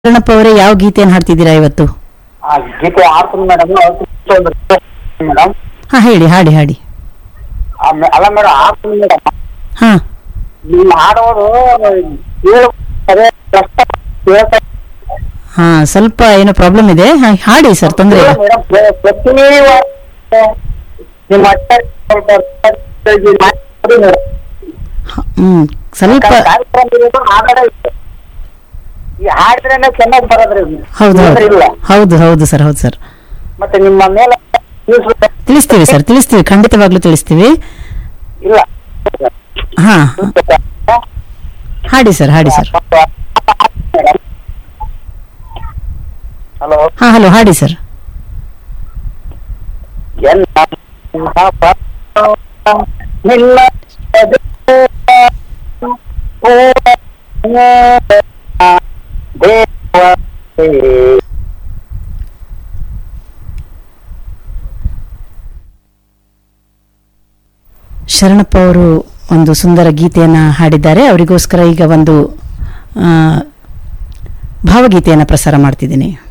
ಶರಣಪ್ಪ ಅವರೇ ಯಾವ ಗೀತೆಯನ್ನು ಹಾಡ್ತಿದ್ದೀರಾ ಇವತ್ತು ಆ ಗೀತೆ ಆಡ್ತೀನಿ ಮೇಡಮ್ ಮೇಡಮ್ ಹಾ ಹೇಳಿ ಹಾಡಿ ಹಾಡಿ ಅಲ್ಲ ಮೇಡಮ್ ಆಡ್ತೀನಿ ಮೇಡಮ್ ಹಾ ನೀವು ಹಾಡೋದು ಹೇಳು ಅದೇ ಕಷ್ಟ ಕೇಳ್ತಾ ಹಾ ಸ್ವಲ್ಪ ಏನೋ ಪ್ರಾಬ್ಲಮ್ ಇದೆ ಹಾ, ಹಾಡಿ ಸರ್ ತೊಂದರೆ ಇಲ್ಲ ಮೇಡಮ್ ಪ್ರತಿ ವಾರ ನಿಮ್ಮ ಅತ್ತೆ ಸ್ವಲ್ಪ ಇದು ಮಾಡಿ ಮೇಡಮ್. ಹ, ಹ್ಮ್ ಸ್ವಲ್ಪ ಕಾರ್ಯಕ್ರಮ ಇರೋದು ಹಾಡೋದೇ ಇದೆ. ಈ ಹಾಡಿದ್ರೇನೆ ಚೆನ್ನಾಗಿ ಬರೋದ್ರಿ ಹೌದು ಇಲ್ಲಾಂದ್ರೆ ಹೌದು ಇಲ್ಲ ಹೌದು ಹೌದು ಸರ್ ಹೌದು ಸರ್ ಮತ್ತೆ ನಿಮ್ಮ ಮೇಲೆ ತಿಳಿಸ್ಬೇಕು. ತಿಳಿಸ್ತೀವಿ ಸರ್ ತಿಳಿಸ್ತೀವಿ ಖಂಡಿತವಾಗ್ಲೂ ತಿಳಿಸ್ತೀವಿ ಇಲ್ಲ ಹಾ ಹಾ. ಹಾಡಿ ಸರ್ ಹಾಡಿ ಸರ್ ಹಲೋ ಹಾ ಹಲೋ ಹಾಡಿ ಸರ್ ಎಲ್ಲ ನಿನ್ನ ದೇವ ಶರಣಪ್ಪ ಅವರು ಒಂದು ಸುಂದರ ಗೀತೆಯನ್ನ ಹಾಡಿದ್ದಾರೆ ಅವರಿಗೋಸ್ಕರ ಈಗ ಒಂದು ಆ, ಭಾವಗೀತೆಯನ್ನ ಪ್ರಸಾರ ಮಾಡ್ತಿದ್ದೀನಿ